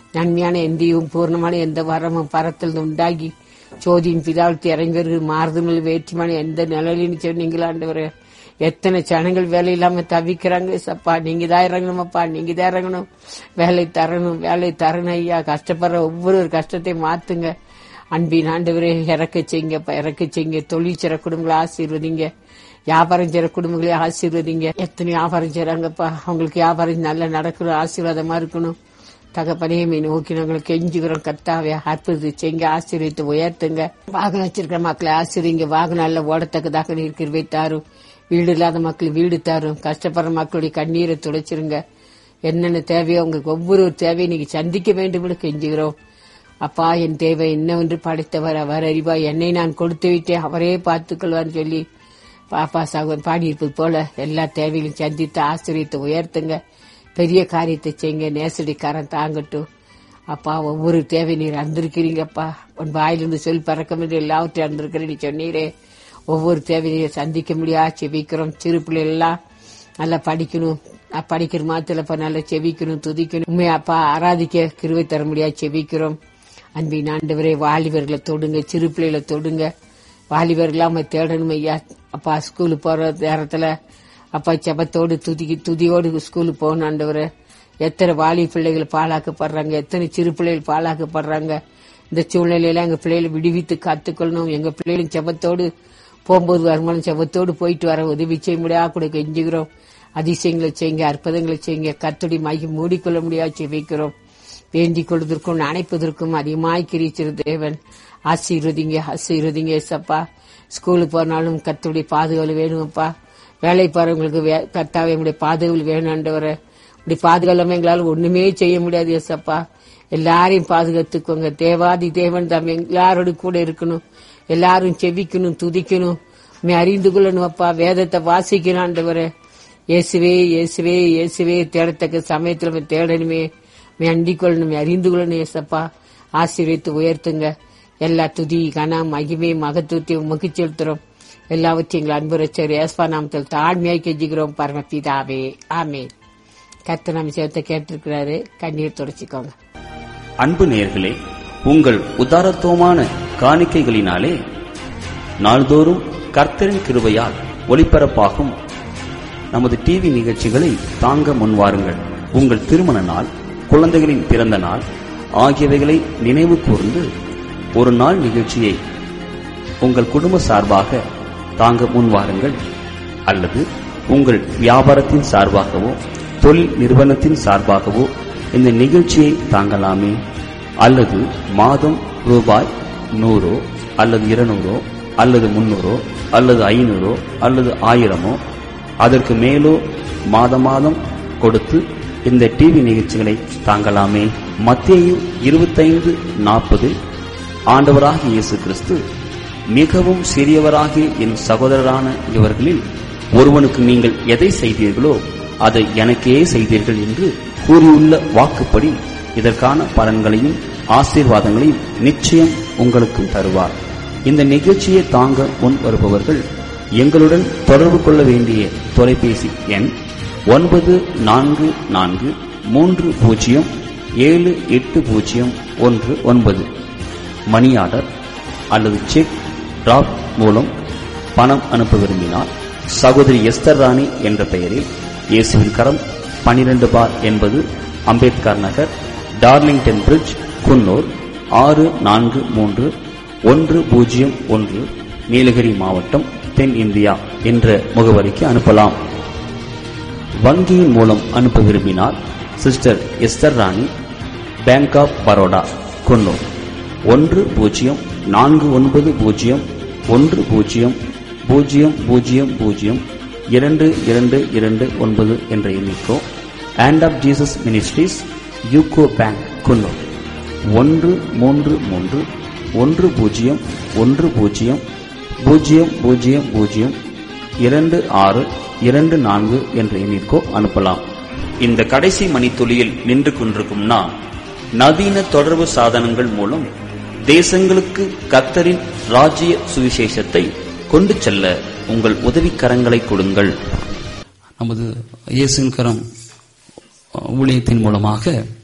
நன்மையான எந்தையும் பூர்ணமான எந்த வரமும் பரத்தில் உண்டாகி சோதியின் பிதாவுக்கு இறங்கி வருகிற மாறுதல் வேற்றுமான எந்த நிலையிலும் சொன்னீங்களா ஆண்டவரே எத்தனை ஜனங்கள் வேலை இல்லாம தவிக்கிறாங்க சப்பா நீங்க தான் இறங்கணுமப்பா நீங்க தான் இறங்கணும் வேலை தரணும் வேலை தரணும் ஐயா கஷ்டப்படுற ஒவ்வொரு கஷ்டத்தை மாத்துங்க அன்பின் ஆண்டவரே இறக்க செய்யுங்கப்பா இறக்க செய்யுங்க தொழில் சிற குடும்பங்களை ஆசீர்வதிங்க வியாபாரம் செய்யற குடும்பங்களே ஆசீர்வதிங்க எத்தனை வியாபாரம் செய்றாங்கப்பா அவங்களுக்கு வியாபாரம் நல்லா நடக்கணும் ஆசீர்வாதமா இருக்கணும் தகப்பனே மீன் நோக்கி நாங்கள் கெஞ்சுகிறோம் கத்தாவே அற்புதத்தை செய்யுங்க ஆசீர்வித்து உயர்த்துங்க வாகனம் வச்சிருக்கிற மக்களை ஆசீர்வீங்க வாகனம் எல்லாம் ஓடத்தக்கதாக இருக்கிறவை தாரும் வீடு இல்லாத மக்கள் வீடு தாரும் கஷ்டப்படுற மக்களுடைய கண்ணீரை துடைச்சிருங்க என்னென்ன தேவையோ உங்களுக்கு ஒவ்வொரு தேவையை நீங்க சந்திக்க வேண்டும் என்று கெஞ்சுகிறோம் அப்பா என் தேவை என்னவென்று படைத்தவர் அவர் அறிவாய் என்னை நான் கொடுத்து விட்டேன் அவரே பார்த்துக்கொள்வார்னு சொல்லி பாப்பா சகோதரன் பாடியிருப்பது போல எல்லா தேவைகளையும் சந்தித்து ஆசிரியத்தை உயர்த்துங்க பெரிய காரியத்தை செய்யுங்க நேசடிக்காரன் தாங்கட்டும் அப்பா ஒவ்வொரு தேவை நீர் அறிந்திருக்கிறீங்கப்பா உன் வாயிலிருந்து சொல் பறக்கம் என்று எல்லாவற்றையும் அறிந்திருக்கிறேன் நீ சொன்னீரே ஒவ்வொரு தேவையை சந்திக்க முடியா செபிக்கிறோம் சிறு பிள்ளைகள் எல்லாம் நல்லா படிக்கணும் நான் படிக்கிற மாத்திர நல்லா செவிக்கணும் துதிக்கணும் உண்மை அப்பா ஆராதிக்க கிருவை தர முடியாது செபிக்கிறோம் அன்பின் ஆண்டவரே வாலிபர்களை தொடுங்க சிறு பிள்ளைகளை தொடுங்க வாலிபர்களாம் தேடணும் ஐயா அப்பா ஸ்கூலுக்கு போற நேரத்துல அப்பா செபத்தோடு துதி துதியோடு ஸ்கூலுக்கு போகணும் ஆண்டவரே எத்தனை வாலி பிள்ளைகள் பாழாக்கப்படுறாங்க எத்தனை சிறு பிள்ளைகள் பாழாக்கப்படுறாங்க இந்த சூழ்நிலையில எங்க பிள்ளைகளை விடுவித்து காத்துக்கொள்ளணும் எங்க பிள்ளைகளும் செபத்தோடு போகும்போது வருமானம் செபத்தோடு போயிட்டு வர உதவி செய்ய முடியாது கூட கெஞ்சுகிறோம் அதிசயங்களை செய்யுங்க அற்புதங்களை செய்யுங்க கத்தடி மாகி மூடிக்கொள்ள முடியாது செவிக்கிறோம் வேண்டிக் கொள்வதற்கும் அணைப்பதற்கும் அதிகமாய் கிரிச்சிரு தேவன் ஆசீர்வதிங்க ஆசீர்வதிங்க ஏசப்பா ஸ்கூலுக்கு போனாலும் கத்துடைய பாதுகாவல் வேணுமப்பா வேலை போறவங்களுக்கு வே- கர்த்தாவே உடைய பாதுகாவல் வேணும் ஆண்டவரே இப்படி பாதுகாலாம எங்களால ஒண்ணுமே செய்ய முடியாது ஏசப்பா எல்லாரையும் பாதுகாத்துக்கோங்க தேவாதி தேவன் தம் எல்லாரோட கூட இருக்கணும் எல்லாரும் செவிக்கணும் துதிக்கணும் உம்மை அறிந்து கொள்ளணும் அப்பா வேதத்தை வாசிக்கணும் ஆண்டவரே இயேசுவே இயேசுவே இயேசுவே தேடத்தக்க சமயத்துல உம்மை தேடணுமே உம்மை அண்டிக் கொள்ளணும் உம்மை அறிந்து கொள்ளணும் ஏசப்பா ஆசீர்வித்து உயர்த்துங்க எல்லா துதி கனம் மகிமை மகத்துவத்தையும் உமக்கு செலுத்துறோம் எல்லாவற்றையும் எங்கள் அன்பு ரச்சர் ஏஸ்வா நாமத்தில் தாழ்மையாய் கெஞ்சுகிறோம் பரமபிதாவே ஆமே கர்த்தர் நம்ம சேர்த்த கேட்டிருக்கிறாரு கண்ணீர் தொடச்சிக்கோங்க அன்பு நேயர்களே உங்கள் உதாரத்துவமான காணிக்கைகளினாலே நாள்தோறும் கர்த்தரின் கிருபையால் ஒளிபரப்பாகும் நமது டிவி நிகழ்ச்சிகளை தாங்க முன்வாருங்கள் உங்கள் திருமண நாள் குழந்தைகளின் பிறந்த நாள் ஆகியவைகளை நினைவு கூர்ந்து ஒரு நாள் நிகழ்ச்சியை உங்கள் குடும்ப சார்பாக தாங்க முன்வாருங்கள் அல்லது உங்கள் வியாபாரத்தின் சார்பாகவோ தொழில் நிறுவனத்தின் சார்பாகவோ இந்த நிகழ்ச்சியை தாங்கலாமே அல்லது மாதம் ரூபாய் நூறோ அல்லது இருநூறோ அல்லது முன்னூறோ அல்லது ஐநூறோ அல்லது ஆயிரமோ அதற்கு மேலோ மாத மாதம் கொடுத்து இந்த டிவி நிகழ்ச்சிகளை தாங்கலாமே மத்தேயு இருபத்தைந்து நாற்பது ஆண்டவராகிய இயேசு கிறிஸ்து மிகவும் சிறியவராகிய என் சகோதரரான இவர்களில் ஒருவனுக்கு நீங்கள் எதை செய்தீர்களோ அதை எனக்கே செய்தீர்கள் என்று கூறியுள்ள வாக்குப்படி இதற்கான பலன்களையும் ஆசீர்வாதங்களையும் நிச்சயம் உங்களுக்கு தருவார் இந்த நிகழ்ச்சியை தாங்க முன் வருபவர்கள் எங்களுடன் தொடர்பு கொள்ள வேண்டிய தொலைபேசி எண் ஒன்பது நான்கு நான்கு மூன்று பூஜ்ஜியம் ஏழு எட்டு பூஜ்ஜியம் ஒன்று ஒன்பது மணி ஆர்டர் அல்லது செக் டிராப் மூலம் பணம் அனுப்ப விரும்பினால் சகோதரி எஸ்தர் ராணி என்ற பெயரில் இயேசுவின் கரம் 12 பார் என்பது அம்பேத்கர் நகர் டார்லிங்டன் பிரிட்ஜ் குன்னூர் ஆறு நான்கு மூன்று ஒன்று பூஜ்ஜியம் ஒன்று நீலகிரி மாவட்டம் தென் இந்தியா என்ற முகவரிக்கு அனுப்பலாம் வங்கியின் மூலம் அனுப்ப விரும்பினால் sister Esther Rani bank of Baroda Coonoor ஒன்று பூஜ்ஜியம் நான்கு ஒன்பது பூஜ்ஜியம் ஒன்று பூஜ்ஜியம் பூஜ்ஜியம் பூஜ்ஜியம் பூஜ்ஜியம் இரண்டு இரண்டு இரண்டு ஒன்பது என்ற எண்ணிக்கோ and of Jesus ministries UCO bank Coonoor ஒன்று மூன்று மூன்று ஒன்று பூஜ்ஜியம் ஒன்று பூஜ்ஜியம் பூஜ்ஜியம் பூஜ்ஜியம் பூஜ்ஜியம் இரண்டு ஆறு இரண்டு நான்கு என்ற எண்ணிற்கோ அனுப்பலாம் இந்த கடைசி மணித்துளியில் நின்று கொண்டிருக்கும் நான் நவீன தொடர்பு சாதனங்கள் மூலம் தேசங்களுக்கு கத்தரின் ராஜ்ய சுவிசேஷத்தை கொண்டு செல்ல உங்கள் உதவிக்கரங்களை கொடுங்கள் நமது இயேசுவின் கரம் ஊழியத்தின் மூலமாக